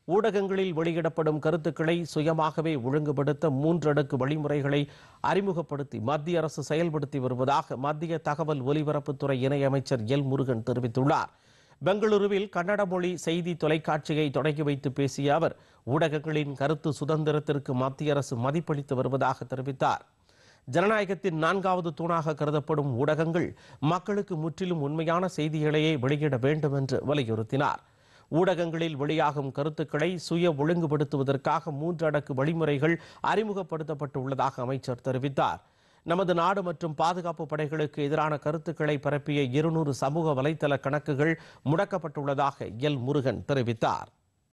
ஊடகங்களில் வெளியிடப்படும் கருத்துக்களை சுயமாகவே ஒழுங்குபடுத்த மூன்றடுக்கு வழிமுறைகளை அறிமுகப்படுத்தி மத்திய அரசு செயல்படுத்தி வருவதாக மத்திய தகவல் ஒலிபரப்புத்துறை இணையமைச்சர் எல் முருகன் தெரிவித்துள்ளார் பெங்களூருவில் கன்னட மொழி செய்தி தொலைக்காட்சியை தொடங்கி வைத்து பேசிய அவர் ஊடகங்களின் கருத்து சுதந்திரத்திற்கு மத்திய அரசு மதிப்பளித்து வருவதாக தெரிவித்தார் ஜனநாயகத்தின் நான்காவது தூணாக கருதப்படும் ஊடகங்கள் மக்களுக்கு முற்றிலும் உண்மையான செய்திகளையே வெளியிட வேண்டும் என்று வலியுறுத்தினார் ஊடகங்களில் வெளியாகும் கருத்துக்களை சுய ஒழுங்குபடுத்துவதற்காக மூன்று அடக்கு வழிமுறைகள் அறிமுகப்படுத்தப்பட்டுள்ளதாக அமைச்சர் தெரிவித்தார் நமது நாடு மற்றும் பாதுகாப்பு படைகளுக்கு எதிரான கருத்துக்களை பரப்பிய இருநூறு சமூக வலைதள கணக்குகள் முடக்கப்பட்டுள்ளதாக எல் முருகன் தெரிவித்தார்